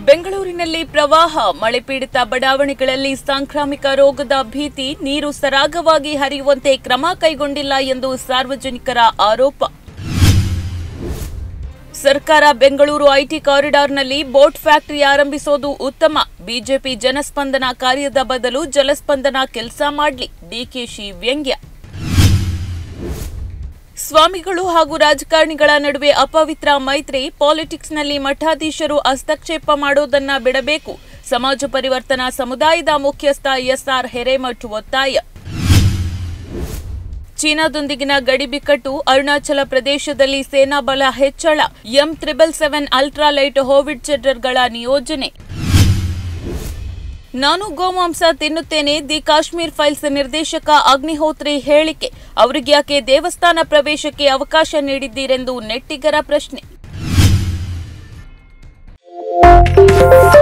ಬೆಂಗಳೂರಿನಲ್ಲಿ ಪ್ರವಾಹ ಮಳೆ ಪೀಡಿತ ಬಡಾವಣೆಗಳಲ್ಲಿ ಸಾಂಕ್ರಾಮಿಕ ರೋಗದ ಭೀತಿ ನೀರು ಸರಾಗವಾಗಿ ಹರಿಯುವಂತೆ ಕ್ರಮ ಕೈಗೊಂಡಿಲ್ಲ ಎಂದು ಸಾರ್ವಜನಿಕರ ಆರೋಪ ಸರ್ಕಾರ ಬೆಂಗಳೂರು ಐಟಿ ಕಾರಿಡಾರ್ನಲ್ಲಿ ಬೋಟ್ ಫ್ಯಾಕ್ಟರಿ ಆರಂಭಿಸೋದು ಉತ್ತಮ ಬಿಜೆಪಿ ಜನಸ್ಪಂದನ ಕಾರ್ಯದ ಬದಲು ಜಲಸ್ಪಂದನ ಕೆಲಸ ಮಾಡಲಿ ಡಿಕೆಶಿ ವ್ಯಂಗ್ಯ ಸ್ವಾಮಿಗಳು ಹಾಗೂ ರಾಜಕಾರಣಿಗಳ ನಡುವೆ ಅಪವಿತ್ರ ಮೈತ್ರಿ ಪಾಲಿಟಿಕ್ಸ್ನಲ್ಲಿ ಮಠಾಧೀಶರು ಹಸ್ತಕ್ಷೇಪ ಮಾಡೋದನ್ನ ಬಿಡಬೇಕು ಸಮಾಜ ಪರಿವರ್ತನಾ ಸಮುದಾಯದ ಮುಖ್ಯಸ್ಥ ಎಸ್ಆರ್ ಹಿರೇಮಠ್ ಒತ್ತಾಯ ಚೀನಾದೊಂದಿಗಿನ ಗಡಿ ಬಿಕ್ಕಟ್ಟು ಅರುಣಾಚಲ ಪ್ರದೇಶದಲ್ಲಿ ಸೇನಾ ಬಲ ಹೆಚ್ಚಳ ಎಂ ತ್ರಿಬಲ್ ಸೆವೆನ್ ಅಲ್ಟ್ರಾಲೈಟ್ ಹೋವಿಡ್ ಚೆಡರ್ಗಳ ನಿಯೋಜನೆ ನಾನು ಗೋಮಾಂಸ ತಿನ್ನುತ್ತೇನೆ ದಿ ಕಾಶ್ಮೀರ್ ಫೈಲ್ಸ್ ನಿರ್ದೇಶಕ ಅಗ್ನಿಹೋತ್ರಿ ಹೇಳಿಕೆ ಅವರಿಗ್ಯಾಕೆ ದೇವಸ್ಥಾನ ಪ್ರವೇಶಕ್ಕೆ ಅವಕಾಶ ನೀಡಿದ್ದೀರೆಂದು ನೆಟ್ಟಿಗರ ಪ್ರಶ್ನೆ